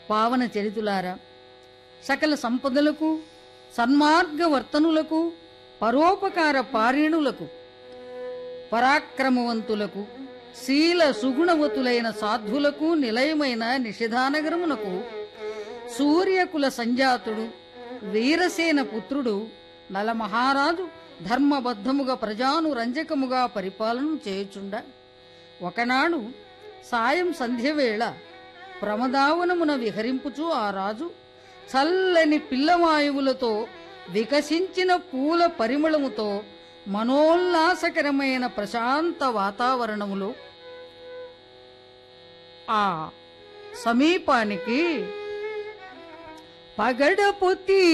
పావన చరితులారా సకల సంపదలకు సన్మార్గ వర్తనులకు పరోపకార పారీణులకు పరాక్రమవంతులకు శీల సుగుణవతులైన సాధులకు నిలయమైన నిషిధానగరమునకు సూర్యకుల సంజాతుడు వీరసేన పుత్రుడు నలమహారాజు ధర్మబద్ధముగా ప్రజాను రంజకముగా పరిపాలన చేయుచుండ ఒకనాడు సాయం సంధ్యవేళ ప్రమదావనమున విహరింపుచు ఆ రాజు చల్లని పిల్లవాయువులతో వికసించిన పూల పరిమళముతో మనోల్లాసకరమైన ప్రశాంత వాతావరణములో ఆ సమీపానికి పగడపుతి